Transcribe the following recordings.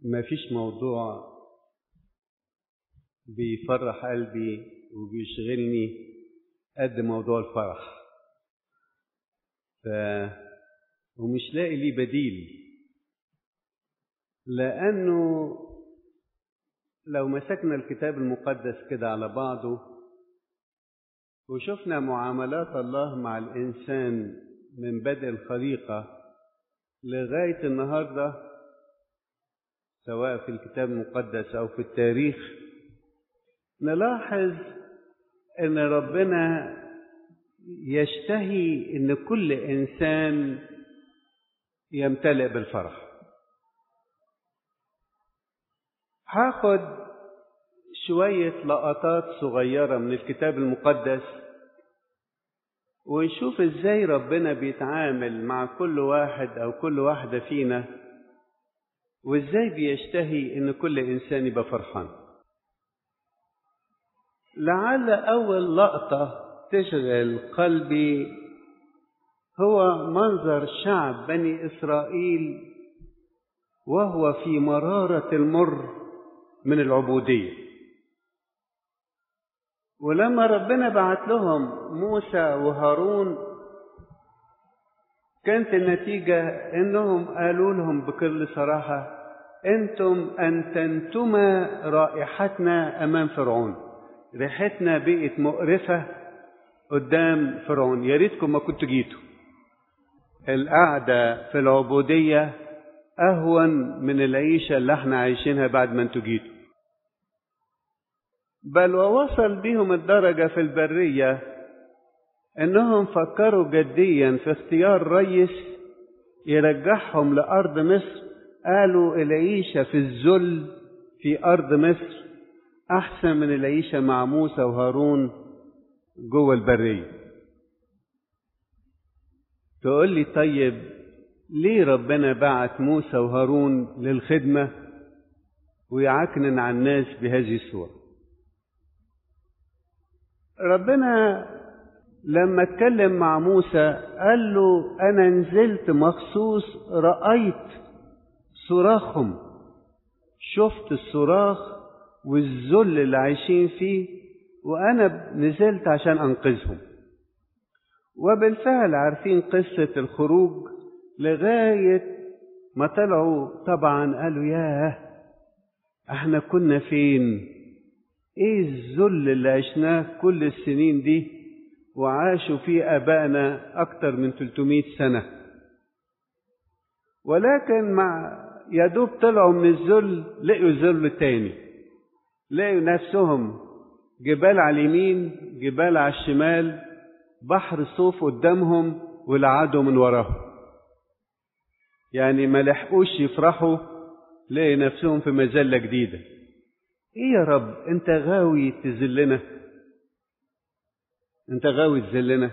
مفيش موضوع بيفرح قلبي وبيشغلني قد موضوع الفرح ف ومش لاقي ليه بديل لأنه لو مسكنا الكتاب المقدس كده على بعضه وشفنا معاملات الله مع الإنسان من بدء الخليقة لغاية النهاردة سواء في الكتاب المقدس أو في التاريخ نلاحظ أن ربنا يشتهي أن كل إنسان يمتلئ بالفرح هاخد شوية لقطات صغيرة من الكتاب المقدس ونشوف ازاي ربنا بيتعامل مع كل واحد او كل واحدة فينا وازاي بيشتهي ان كل انسان يبقى فرحان لعل اول لقطة تشغل قلبي هو منظر شعب بني اسرائيل وهو في مرارة المر من العبودية ولما ربنا بعت لهم موسى وهارون كانت النتيجة انهم قالوا لهم بكل صراحة انتم انتنتما رائحتنا امام فرعون ريحتنا بقت مقرفة قدام فرعون يا ريتكم ما كنتوا جيتوا القعدة في العبودية أهون من العيشة اللي احنا عايشينها بعد ما انتوا جيتوا بل ووصل بهم الدرجة في البرية انهم فكروا جديا في اختيار ريس يرجعهم لأرض مصر قالوا العيشة في الذل في أرض مصر أحسن من العيشة مع موسى وهارون جوه البرية تقول لي طيب ليه ربنا بعت موسى وهارون للخدمة ويعكنن على الناس بهذه الصورة ربنا لما اتكلم مع موسى قال له أنا نزلت مخصوص رأيت صراخهم شفت الصراخ والذل اللي عايشين فيه وأنا نزلت عشان أنقذهم وبالفعل عارفين قصة الخروج لغاية ما طلعوا طبعا قالوا ياه احنا كنا فين ايه الذل اللي عشناه كل السنين دي وعاشوا فيه ابائنا اكتر من 300 سنة ولكن مع يا دوب طلعوا من الذل لقوا ذل تاني لقوا نفسهم جبال على اليمين جبال على الشمال بحر صوف قدامهم والعدو من وراهم يعني ما لحقوش يفرحوا لقي نفسهم في مذلة جديدة ايه يا رب انت غاوي تذلنا انت غاوي تذلنا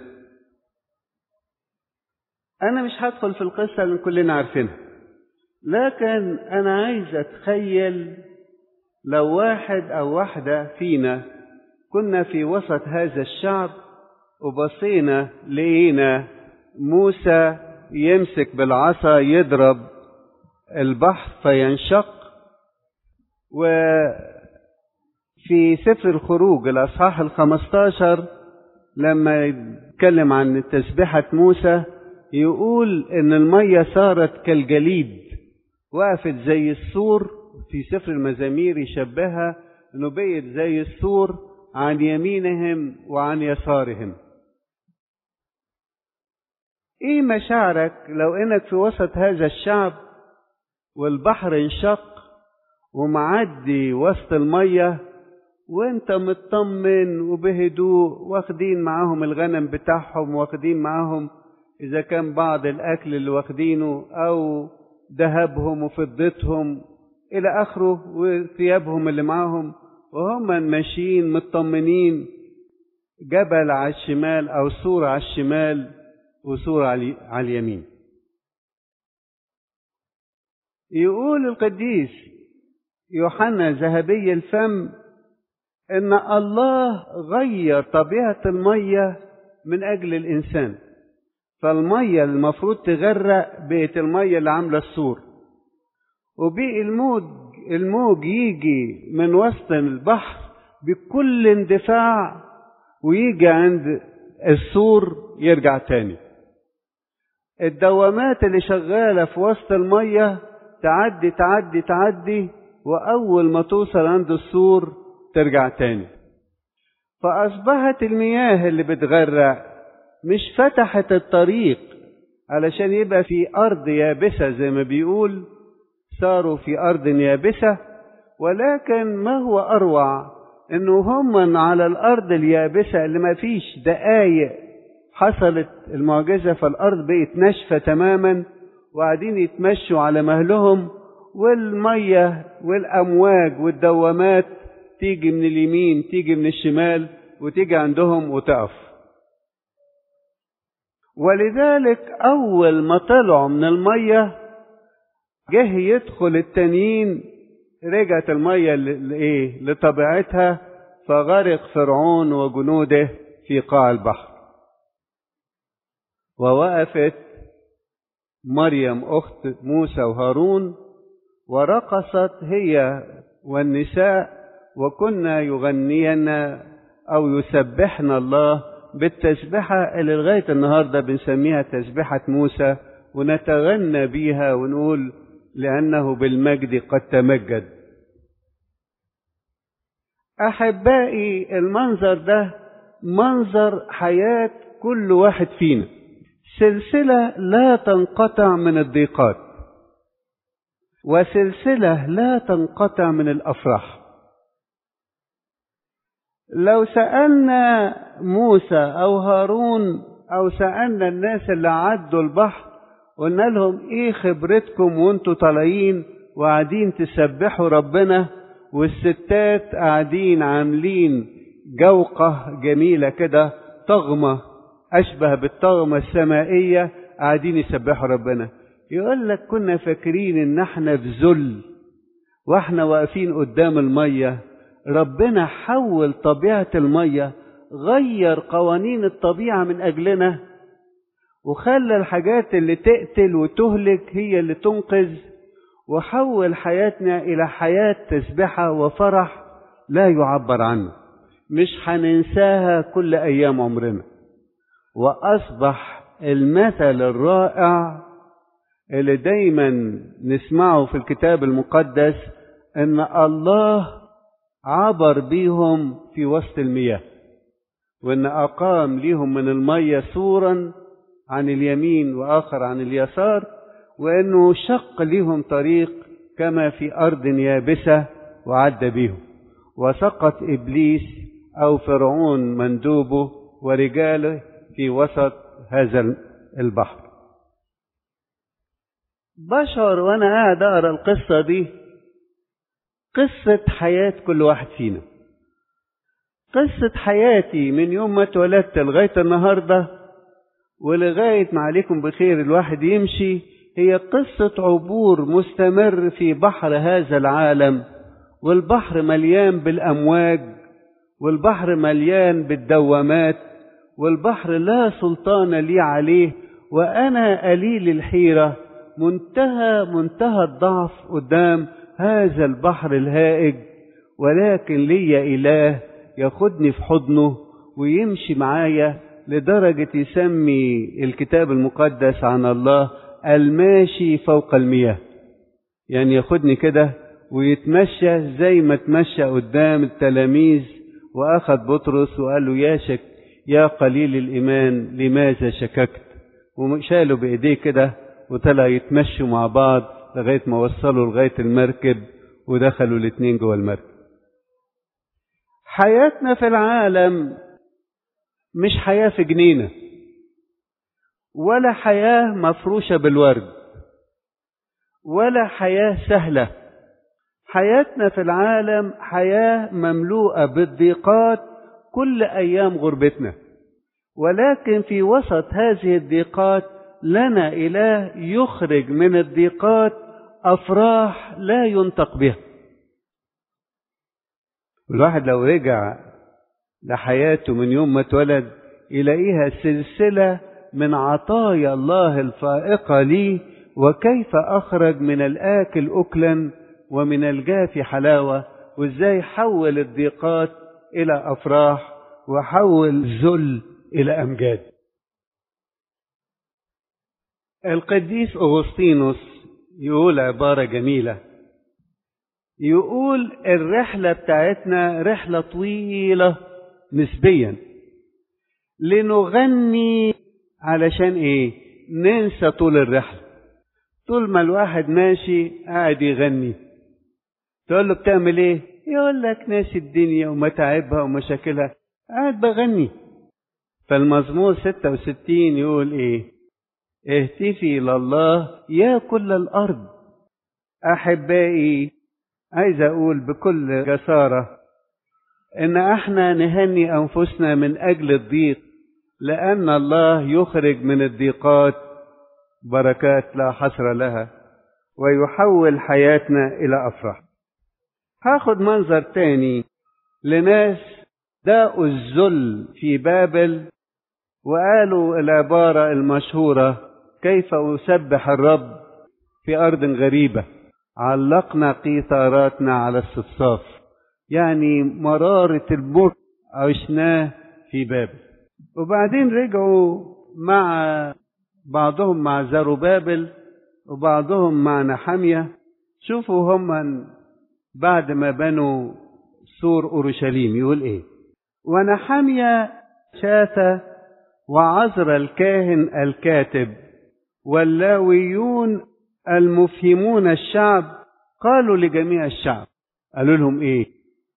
انا مش هدخل في القصة اللي كلنا عارفينها لكن انا عايز اتخيل لو واحد او واحدة فينا كنا في وسط هذا الشعب وبصينا لقينا موسى يمسك بالعصا يضرب البحر فينشق وفي سفر الخروج الأصحاح الخمستاشر لما يتكلم عن تسبحة موسى يقول إن المية صارت كالجليد وقفت زي السور في سفر المزامير يشبهها إنه بقت زي السور عن يمينهم وعن يسارهم ايه مشاعرك لو انك في وسط هذا الشعب والبحر انشق ومعدي وسط المية وانت مطمن وبهدوء واخدين معاهم الغنم بتاعهم واخدين معاهم اذا كان بعض الاكل اللي واخدينه او ذهبهم وفضتهم الى اخره وثيابهم اللي معاهم وهم ماشيين مطمنين جبل على الشمال او سور على الشمال وسور على اليمين يقول القديس يوحنا ذهبي الفم ان الله غير طبيعه الميه من اجل الانسان فالميه المفروض تغرق بقت الميه اللي عامله السور وبقي الموج الموج يجي من وسط البحر بكل اندفاع ويجي عند السور يرجع تاني الدوامات اللي شغالة في وسط المية تعدي تعدي تعدي وأول ما توصل عند السور ترجع تاني فأصبحت المياه اللي بتغرق مش فتحت الطريق علشان يبقى في أرض يابسة زي ما بيقول صاروا في أرض يابسة ولكن ما هو أروع إنه هم على الأرض اليابسة اللي ما فيش دقايق حصلت المعجزة فالأرض بقت ناشفة تماما وقاعدين يتمشوا على مهلهم والمية والأمواج والدوامات تيجي من اليمين تيجي من الشمال وتيجي عندهم وتقف ولذلك أول ما طلعوا من المية جه يدخل التانيين رجعت المية لإيه؟ لطبيعتها فغرق فرعون وجنوده في قاع البحر ووقفت مريم أخت موسى وهارون ورقصت هي والنساء وكنا يغنين أو يسبحن الله بالتسبحة اللي لغاية النهاردة بنسميها تسبحة موسى ونتغنى بيها ونقول لأنه بالمجد قد تمجد أحبائي المنظر ده منظر حياة كل واحد فينا سلسلة لا تنقطع من الضيقات وسلسلة لا تنقطع من الأفراح لو سألنا موسى أو هارون أو سألنا الناس اللي عدوا البحر قلنا لهم إيه خبرتكم وانتوا طالعين وقاعدين تسبحوا ربنا والستات قاعدين عاملين جوقة جميلة كده طغمة أشبه بالطغمة السمائية قاعدين يسبحوا ربنا يقول لك كنا فاكرين إن احنا في ذل واحنا واقفين قدام المية ربنا حول طبيعة المية غير قوانين الطبيعة من أجلنا وخلى الحاجات اللي تقتل وتهلك هي اللي تنقذ وحول حياتنا إلى حياة تسبحة وفرح لا يعبر عنه مش هننساها كل أيام عمرنا وأصبح المثل الرائع اللي دايما نسمعه في الكتاب المقدس ان الله عبر بيهم في وسط المياه وان اقام ليهم من الميه سورا عن اليمين واخر عن اليسار وانه شق ليهم طريق كما في ارض يابسه وعد بيهم وسقط ابليس او فرعون مندوبه ورجاله في وسط هذا البحر بشعر وانا قاعد اقرا القصه دي قصه حياه كل واحد فينا قصه حياتي من يوم ما اتولدت لغايه النهارده ولغايه ما عليكم بخير الواحد يمشي هي قصه عبور مستمر في بحر هذا العالم والبحر مليان بالامواج والبحر مليان بالدوامات والبحر لا سلطان لي عليه وانا قليل الحيره منتهى منتهى الضعف قدام هذا البحر الهائج ولكن لي إله ياخدني في حضنه ويمشي معايا لدرجة يسمي الكتاب المقدس عن الله الماشي فوق المياه يعني ياخدني كده ويتمشى زي ما تمشى قدام التلاميذ وأخذ بطرس وقال له يا شك يا قليل الإيمان لماذا شككت وشاله بإيديه كده وطلع يتمشوا مع بعض لغاية ما وصلوا لغاية المركب ودخلوا الاتنين جوه المركب حياتنا في العالم مش حياة في جنينة ولا حياة مفروشة بالورد ولا حياة سهلة حياتنا في العالم حياة مملوءة بالضيقات كل أيام غربتنا ولكن في وسط هذه الضيقات لنا إله يخرج من الضيقات أفراح لا ينطق بها الواحد لو رجع لحياته من يوم ما اتولد يلاقيها سلسلة من عطايا الله الفائقة ليه وكيف أخرج من الآكل أكلا ومن الجاف حلاوة وإزاي حول الضيقات إلى أفراح وحول الذل إلى أمجاد القديس أغسطينوس يقول عبارة جميلة يقول الرحلة بتاعتنا رحلة طويلة نسبيا لنغني علشان ايه ننسى طول الرحلة طول ما الواحد ماشي قاعد يغني تقول له بتعمل ايه يقول لك ناسي الدنيا ومتاعبها ومشاكلها قاعد بغني فالمزمور 66 يقول ايه اهتفي لله يا كل الارض احبائي عايز اقول بكل جساره ان احنا نهني انفسنا من اجل الضيق لان الله يخرج من الضيقات بركات لا حصر لها ويحول حياتنا الى افراح هاخد منظر تاني لناس داءوا الذل في بابل وقالوا العباره المشهوره كيف اسبح الرب في ارض غريبه علقنا قيثاراتنا على الصفصاف يعني مرارة الموت عشناه في بابل وبعدين رجعوا مع بعضهم مع زروبابل وبعضهم مع نحمية شوفوا هم بعد ما بنوا سور أورشليم يقول إيه ونحمية شاث وعزر الكاهن الكاتب واللاويون المفهمون الشعب قالوا لجميع الشعب قالوا لهم ايه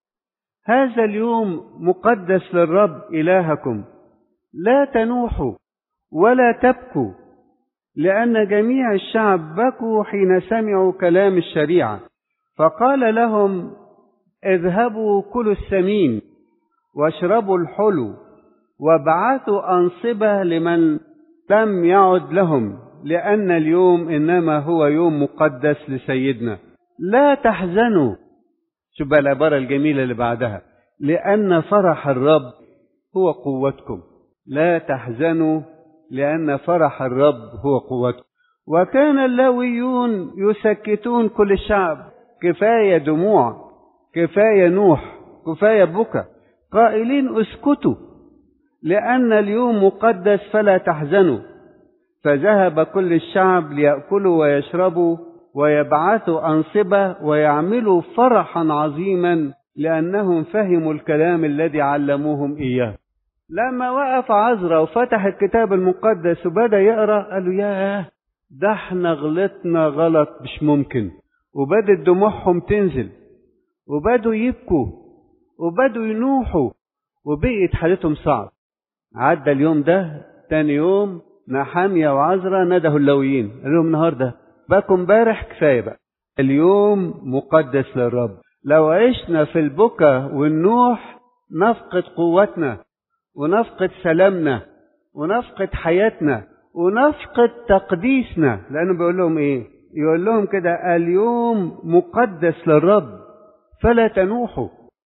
هذا اليوم مقدس للرب الهكم لا تنوحوا ولا تبكوا لان جميع الشعب بكوا حين سمعوا كلام الشريعه فقال لهم اذهبوا كلوا السمين واشربوا الحلو وابعثوا انصبه لمن لم يعد لهم لأن اليوم إنما هو يوم مقدس لسيدنا لا تحزنوا شوف بقى العبارة الجميلة اللي بعدها لأن فرح الرب هو قوتكم لا تحزنوا لأن فرح الرب هو قوتكم وكان اللاويون يسكتون كل الشعب كفاية دموع كفاية نوح كفاية بكى قائلين اسكتوا لأن اليوم مقدس فلا تحزنوا فذهب كل الشعب ليأكلوا ويشربوا ويبعثوا أنصبة ويعملوا فرحا عظيما لأنهم فهموا الكلام الذي علموهم إياه لما وقف عزرا وفتح الكتاب المقدس وبدأ يقرأ قالوا ياه ده احنا غلطنا غلط مش ممكن وبدت دموعهم تنزل وبدوا يبكوا وبدوا ينوحوا وبقيت حالتهم صعب عدى اليوم ده تاني يوم نحامية وعزرا ندهوا اللويين قال لهم النهارده باكم امبارح كفايه بقى اليوم مقدس للرب لو عشنا في البكا والنوح نفقد قوتنا ونفقد سلامنا ونفقد حياتنا ونفقد تقديسنا لانه بيقول لهم ايه يقول لهم كده اليوم مقدس للرب فلا تنوحوا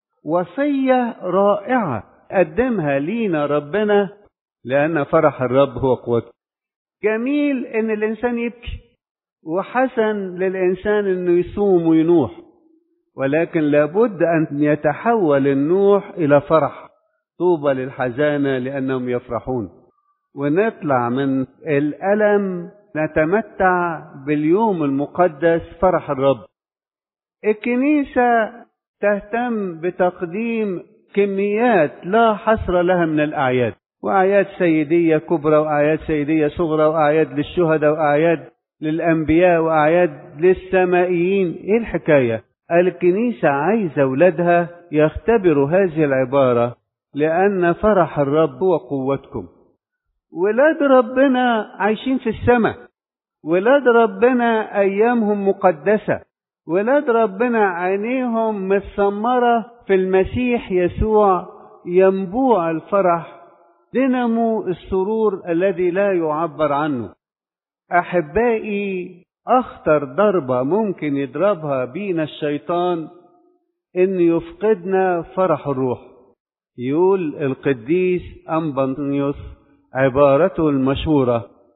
وصيه رائعه قدمها لينا ربنا لأن فرح الرب هو قوته جميل إن الإنسان يبكي وحسن للإنسان إنه يصوم وينوح ولكن لابد أن يتحول النوح إلى فرح طوبى للحزانة لأنهم يفرحون ونطلع من الألم نتمتع باليوم المقدس فرح الرب الكنيسة تهتم بتقديم كميات لا حصر لها من الأعياد وأعياد سيدية كبرى وأعياد سيدية صغرى وأعياد للشهداء وأعياد للأنبياء وأعياد للسمائيين إيه الحكاية الكنيسة عايزة أولادها يختبروا هذه العبارة لأن فرح الرب هو قوتكم ولاد ربنا عايشين في السماء ولاد ربنا أيامهم مقدسة ولاد ربنا عينيهم متسمرة في المسيح يسوع ينبوع الفرح دينامو السرور الذي لا يعبر عنه احبائي اخطر ضربه ممكن يضربها بينا الشيطان ان يفقدنا فرح الروح يقول القديس امبانيوس عبارته المشهوره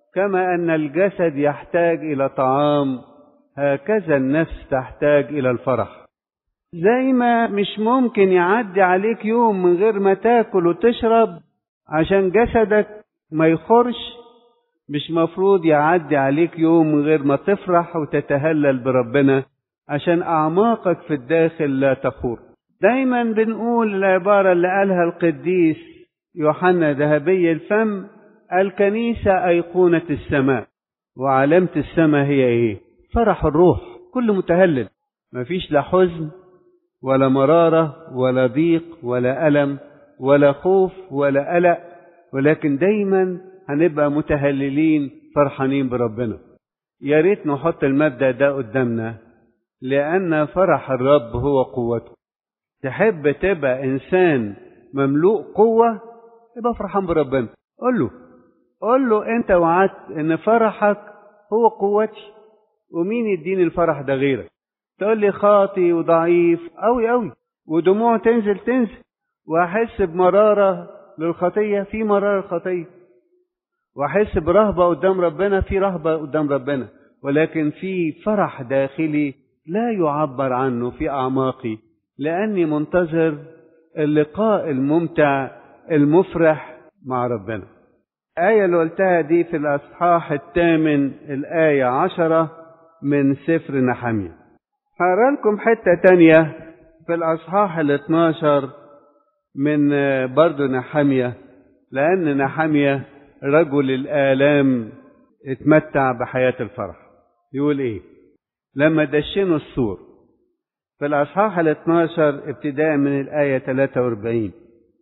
كما أن الجسد يحتاج إلى طعام هكذا النفس تحتاج إلى الفرح زي ما مش ممكن يعدي عليك يوم من غير ما تاكل وتشرب عشان جسدك ما يخرش مش مفروض يعدي عليك يوم من غير ما تفرح وتتهلل بربنا عشان أعماقك في الداخل لا تخور دايما بنقول العبارة اللي قالها القديس يوحنا ذهبي الفم الكنيسة أيقونة السماء وعلامة السماء هي إيه؟ فرح الروح كل متهلل مفيش لا حزن ولا مرارة ولا ضيق ولا ألم ولا خوف ولا قلق ولكن دايما هنبقى متهللين فرحانين بربنا يا ريت نحط المبدأ ده قدامنا لأن فرح الرب هو قوته تحب تبقى إنسان مملوء قوة يبقى فرحان بربنا قول له قول له أنت وعدت إن فرحك هو قوتي ومين يديني الفرح ده غيرك تقول لي خاطي وضعيف أوي أوي ودموع تنزل تنزل وأحس بمرارة للخطية في مرارة خطية وأحس برهبة قدام ربنا في رهبة قدام ربنا ولكن في فرح داخلي لا يعبر عنه في أعماقي لأني منتظر اللقاء الممتع المفرح مع ربنا الآية اللي قلتها دي في الأصحاح الثامن الآية عشرة من سفر نحمية هقرا لكم حتة تانية في الأصحاح ال 12 من برضه نحمية لأن نحمية رجل الآلام اتمتع بحياة الفرح يقول إيه لما دشنوا السور في الأصحاح ال 12 ابتداء من الآية 43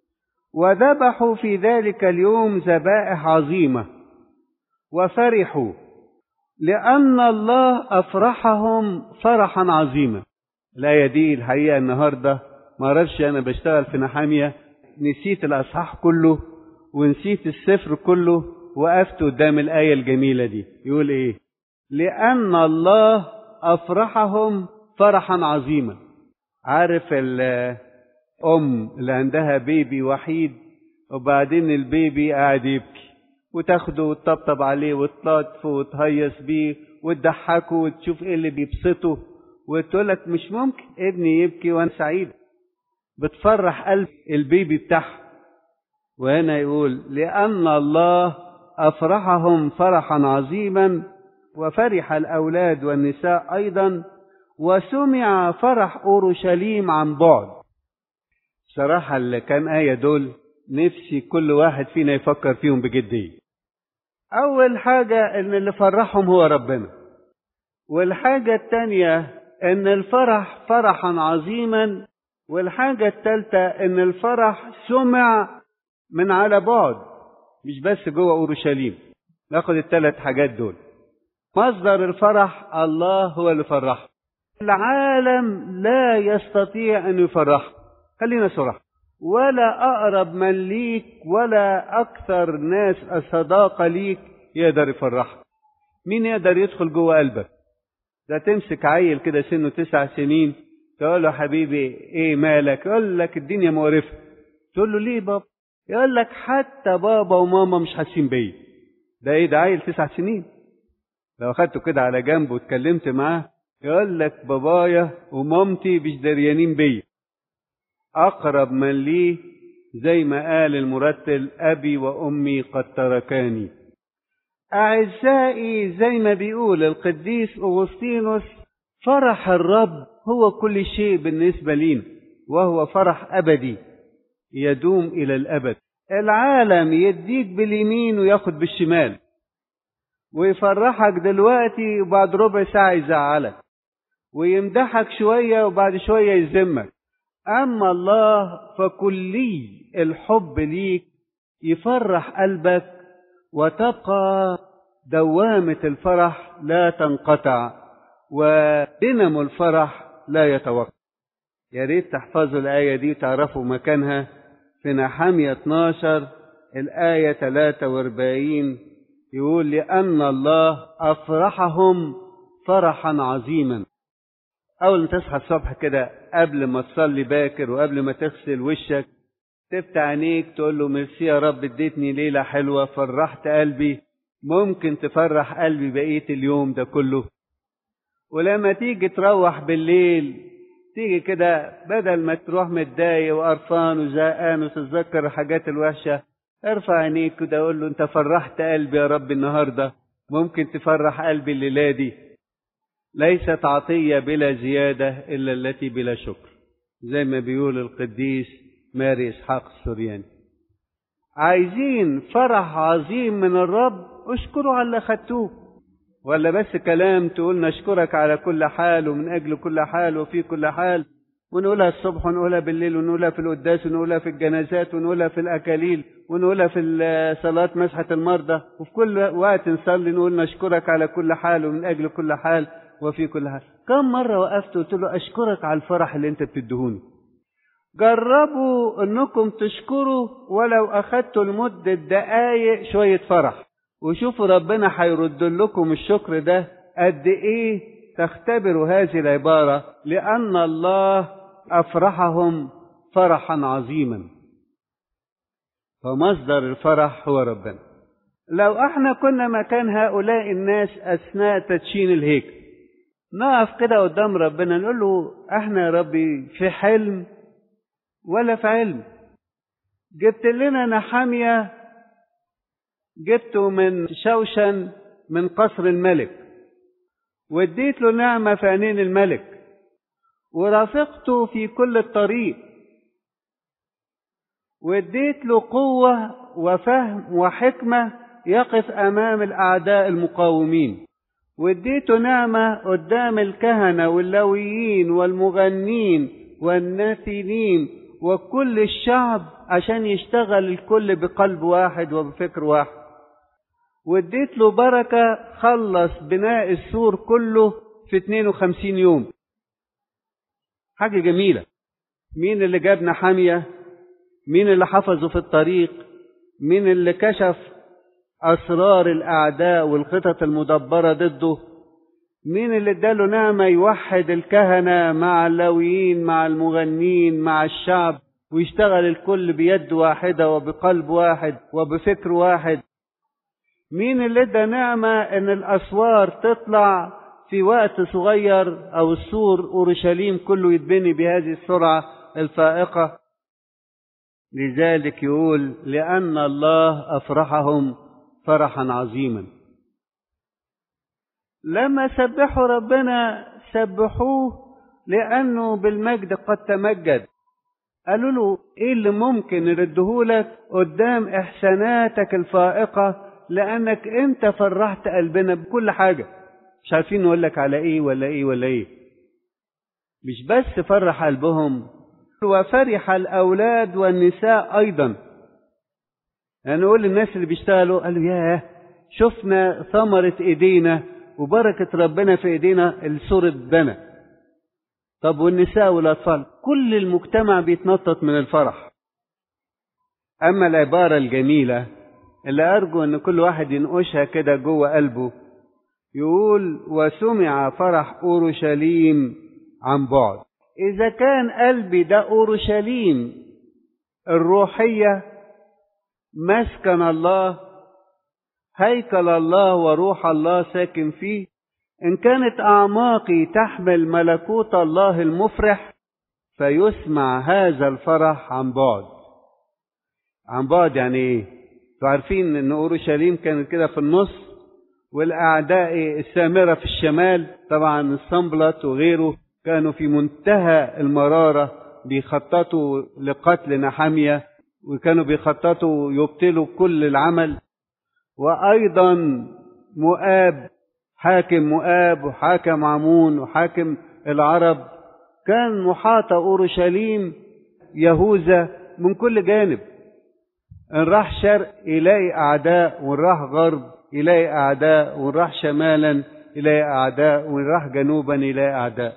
وذبحوا في ذلك اليوم ذبائح عظيمة وفرحوا لأن الله أفرحهم فرحا عظيما الآية دي الحقيقة النهاردة ما اعرفش أنا بشتغل في نحامية نسيت الأصحاح كله ونسيت السفر كله وقفت قدام الآية الجميلة دي يقول إيه لأن الله أفرحهم فرحا عظيما عارف الأم اللي عندها بيبي وحيد وبعدين البيبي قاعد يبكي وتاخده وتطبطب عليه وتلطفه وتهيص بيه وتضحكه وتشوف ايه اللي بيبسطه وتقول لك مش ممكن ابني يبكي وانا سعيد بتفرح قلب البيبي بتاعها وهنا يقول لأن الله أفرحهم فرحا عظيما وفرح الأولاد والنساء أيضا وسمع فرح أورشليم عن بعد صراحة اللي كان آية دول نفسي كل واحد فينا يفكر فيهم بجدية أول حاجة إن اللي فرحهم هو ربنا والحاجة التانية إن الفرح فرحا عظيما والحاجة التالتة إن الفرح سمع من على بعد مش بس جوه أورشليم ناخد الثلاث حاجات دول مصدر الفرح الله هو اللي فرح العالم لا يستطيع أن يفرح خلينا صراحة ولا أقرب من ليك ولا أكثر ناس الصداقة ليك يقدر يفرحك مين يقدر يدخل جوه قلبك ده تمسك عيل كده سنه تسع سنين تقول له حبيبي ايه مالك يقول لك الدنيا مقرفة تقول له ليه بابا يقول لك حتى بابا وماما مش حاسين بيا ده ايه ده عيل تسع سنين لو اخدته كده على جنب واتكلمت معاه يقول لك بابايا ومامتي مش دريانين بيا أقرب من لي زي ما قال المرتل أبي وأمي قد تركاني أعزائي زي ما بيقول القديس أغسطينوس فرح الرب هو كل شيء بالنسبة لينا وهو فرح أبدي يدوم إلى الأبد العالم يديك باليمين وياخد بالشمال ويفرحك دلوقتي وبعد ربع ساعة يزعلك ويمدحك شوية وبعد شوية يذمك أما الله فكلي الحب ليك يفرح قلبك وتبقى دوامة الفرح لا تنقطع ودينامو الفرح لا يتوقف يا ريت تحفظوا الآية دي تعرفوا مكانها في نحامية 12 الآية 43 يقول لأن الله أفرحهم فرحا عظيما أول ما تصحى الصبح كده قبل ما تصلي باكر وقبل ما تغسل وشك تفتح عينيك تقول له ميرسي يا رب اديتني ليلة حلوة فرحت قلبي ممكن تفرح قلبي بقية اليوم ده كله ولما تيجي تروح بالليل تيجي كده بدل ما تروح متضايق وقرفان وزهقان وتتذكر الحاجات الوحشة ارفع عينيك كده قول له انت فرحت قلبي يا رب النهارده ممكن تفرح قلبي الليلة دي ليست عطية بلا زيادة إلا التي بلا شكر زي ما بيقول القديس ماري إسحاق السورياني عايزين فرح عظيم من الرب اشكروا على اللي خدتوه ولا بس كلام تقول نشكرك على كل حال ومن أجل كل حال وفي كل حال ونقولها الصبح ونقولها بالليل ونقولها في القداس ونقولها في الجنازات ونقولها في الأكاليل ونقولها في صلاة مسحة المرضى وفي كل وقت نصلي نقول نشكرك على كل حال ومن أجل كل حال وفي كل حال كم مرة وقفت وقلت له أشكرك على الفرح اللي أنت بتدهوني جربوا أنكم تشكروا ولو أخدتوا لمدة دقايق شوية فرح وشوفوا ربنا هيرد لكم الشكر ده قد إيه تختبروا هذه العبارة لأن الله أفرحهم فرحا عظيما فمصدر الفرح هو ربنا لو احنا كنا مكان هؤلاء الناس أثناء تدشين الهيكل نقف كده قدام ربنا نقول له احنا يا ربي في حلم ولا في علم جبت لنا نحامية جبته من شوشن من قصر الملك واديت له نعمة في عينين الملك ورافقته في كل الطريق واديت له قوة وفهم وحكمة يقف أمام الأعداء المقاومين واديته نعمة قدام الكهنة واللويين والمغنين والناثلين وكل الشعب عشان يشتغل الكل بقلب واحد وبفكر واحد واديت له بركة خلص بناء السور كله في 52 يوم حاجة جميلة مين اللي جابنا حامية مين اللي حفظه في الطريق مين اللي كشف أسرار الأعداء والخطط المدبرة ضده مين اللي اداله نعمة يوحد الكهنة مع اللويين مع المغنين مع الشعب ويشتغل الكل بيد واحدة وبقلب واحد وبفكر واحد مين اللي ادى نعمة ان الاسوار تطلع في وقت صغير او السور اورشليم كله يتبني بهذه السرعة الفائقة لذلك يقول لان الله افرحهم فرحا عظيما لما سبحوا ربنا سبحوه لانه بالمجد قد تمجد قالوا له ايه اللي ممكن نردهولك قدام احساناتك الفائقه لأنك أنت فرحت قلبنا بكل حاجة مش عارفين نقول لك على إيه ولا إيه ولا إيه مش بس فرح قلبهم وفرح الأولاد والنساء أيضا يعني نقول للناس اللي بيشتغلوا قالوا ياه شفنا ثمرة إيدينا وبركة ربنا في إيدينا السور اتبنى طب والنساء والأطفال كل المجتمع بيتنطط من الفرح أما العبارة الجميلة اللي أرجو أن كل واحد ينقشها كده جوه قلبه يقول وسمع فرح أورشليم عن بعد إذا كان قلبي ده أورشليم الروحية مسكن الله هيكل الله وروح الله ساكن فيه إن كانت أعماقي تحمل ملكوت الله المفرح فيسمع هذا الفرح عن بعد عن بعد يعني إيه؟ عارفين ان اورشليم كانت كده في النص والاعداء السامره في الشمال طبعا الصنبلط وغيره كانوا في منتهى المراره بيخططوا لقتل نحاميه وكانوا بيخططوا يبطلوا كل العمل وايضا مؤاب حاكم مؤاب وحاكم عمون وحاكم العرب كان محاط اورشليم يهوذا من كل جانب إن راح شرق يلاقي أعداء وإن راح غرب يلاقي أعداء وإن راح شمالا يلاقي أعداء وإن راح جنوبا يلاقي أعداء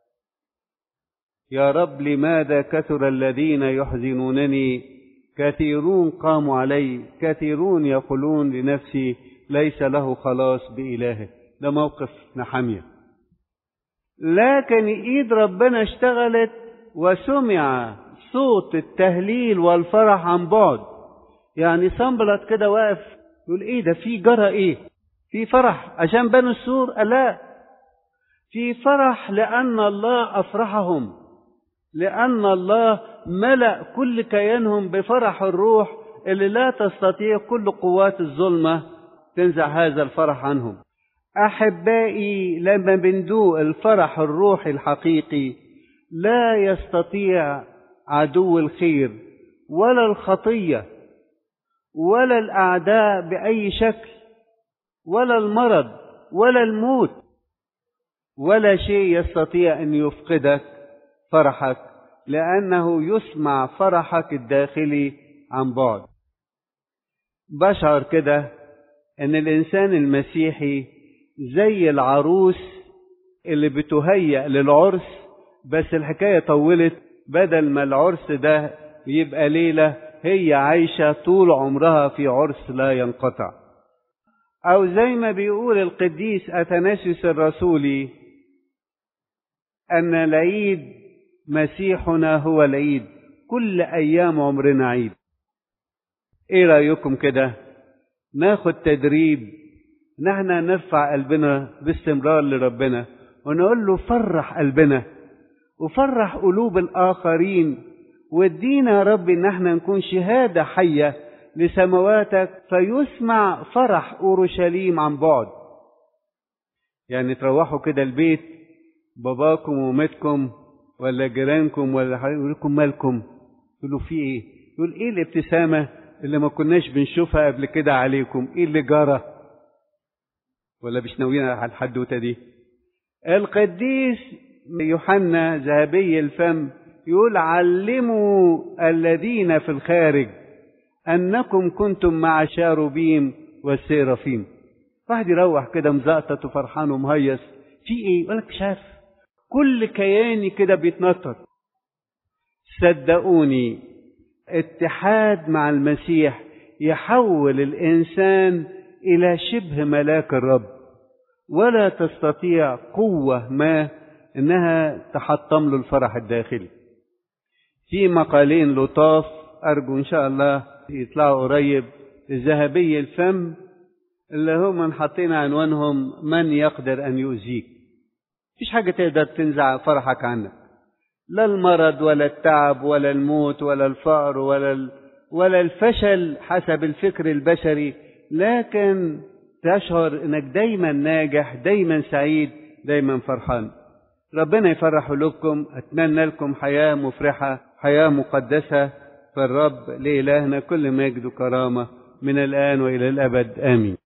يا رب لماذا كثر الذين يحزنونني كثيرون قاموا علي كثيرون يقولون لنفسي ليس له خلاص بإلهه ده موقف نحمية لكن ايد ربنا اشتغلت وسمع صوت التهليل والفرح عن بعد يعني صنبلت كده واقف يقول ايه ده في جرى ايه في فرح عشان بنوا السور لا في فرح لان الله افرحهم لان الله ملا كل كيانهم بفرح الروح اللي لا تستطيع كل قوات الظلمه تنزع هذا الفرح عنهم احبائي لما بندوق الفرح الروحي الحقيقي لا يستطيع عدو الخير ولا الخطيه ولا الاعداء باي شكل ولا المرض ولا الموت ولا شيء يستطيع ان يفقدك فرحك لانه يسمع فرحك الداخلي عن بعد بشعر كده ان الانسان المسيحي زي العروس اللي بتهيأ للعرس بس الحكاية طولت بدل ما العرس ده يبقى ليلة هي عايشة طول عمرها في عرس لا ينقطع أو زي ما بيقول القديس أثناسيوس الرسولي أن العيد مسيحنا هو العيد كل أيام عمرنا عيد إيه رأيكم كده ناخد تدريب نحن نرفع قلبنا باستمرار لربنا ونقول له فرح قلبنا وفرح قلوب الآخرين وادينا يا رب ان احنا نكون شهادة حية لسمواتك فيسمع فرح أورشليم عن بعد يعني تروحوا كده البيت باباكم ومامتكم ولا جيرانكم ولا يقول لكم مالكم يقولوا في ايه يقول ايه الابتسامة اللي ما كناش بنشوفها قبل كده عليكم ايه اللي جرى ولا مش ناويين على الحدوته دي القديس يوحنا ذهبي الفم يقول علموا الذين في الخارج انكم كنتم مع شاروبيم والسيرافيم واحد يروح كده مزقطط وفرحان ومهيص في ايه يقول لك مش عارف كل كياني كده بيتنطط صدقوني اتحاد مع المسيح يحول الانسان الى شبه ملاك الرب ولا تستطيع قوه ما انها تحطم له الفرح الداخلي في مقالين لطاف ارجو ان شاء الله يطلعوا قريب الذهبي الفم اللي هم حاطين عنوانهم من يقدر ان يؤذيك مفيش حاجه تقدر تنزع فرحك عنك لا المرض ولا التعب ولا الموت ولا الفقر ولا ال... ولا الفشل حسب الفكر البشري لكن تشعر انك دايما ناجح دايما سعيد دايما فرحان ربنا يفرح قلوبكم اتمنى لكم حياه مفرحه حياه مقدسه في الرب لالهنا كل مجد وكرامه من الان والى الابد امين